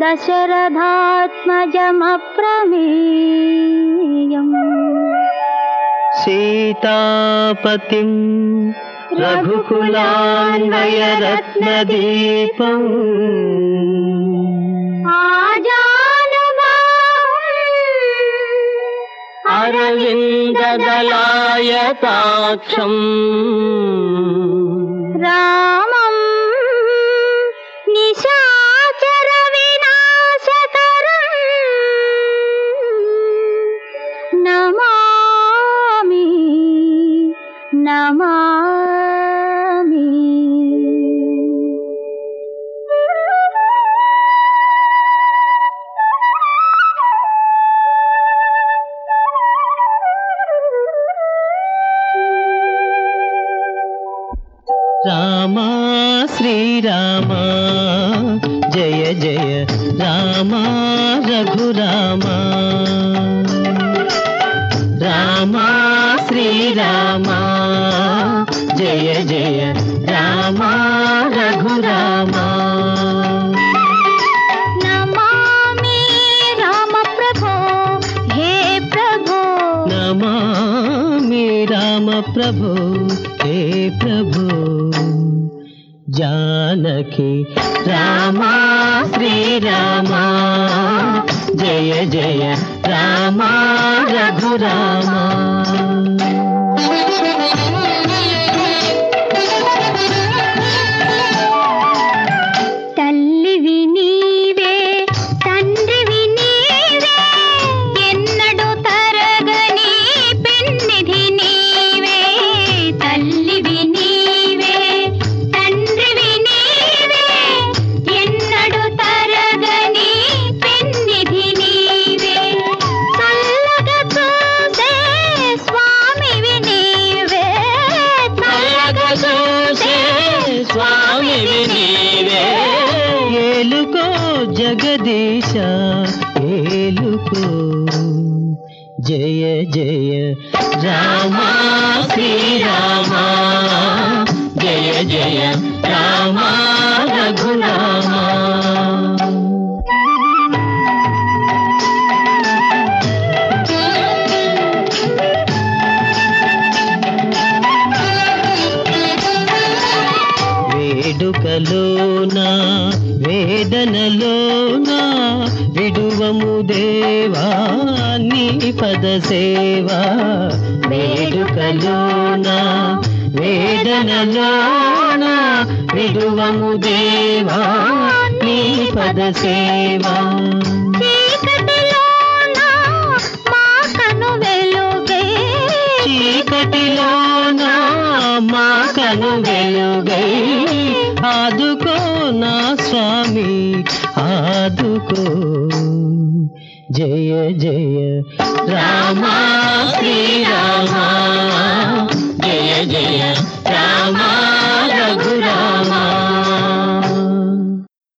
దశరథాత్మజమప్రమేయం సీతాపతిం రఘుకులాన్వయరత్నదీపం అరవిందదలాయతాక్షం రామం నిశాచర వినాశకరం నమామి నమామి రామా శ్రీరామ జయ జయ రామ రఘురామ రామ శ్రీరామ జయ జయ రామ రఘురామ నమామి రామ ప్రభో హే ప్రభో నమామి రామ ప్రభు హే ప్రభు జానకి రామ శ్రీరామ జయ జయ రామ రఘురామ తల్లివి నీవే తండ్రివి నీవే ఎన్నడు తరగని పెన్నిధి నీవే తల్లివి నీవే తండ్రివి నీవే ఎన్నడు తరగని పెన్నిధి నీవే చల్లగా చూసే స్వామివి నీవే చల్లగా చూసే స్వామివి నీవే ఏలుకో జగదీశ ఏలుకో జయ జయ రామ శ్రీరామ జయ జయ రామ రఘురామ వేడుకలోన వేదనలోన విడువము దేవా నీ పద సేవా వేడుకలోన వేదనలోన విడువము దేవా నీ పద సేవా చీకటిలోన మా కను వెలుగై చీకటిలోన మా కను వెలుగై ఆదుకో నా స్వామి ఆదుకో జయ జయ రామ శ్రీరామ జయ జయ రామ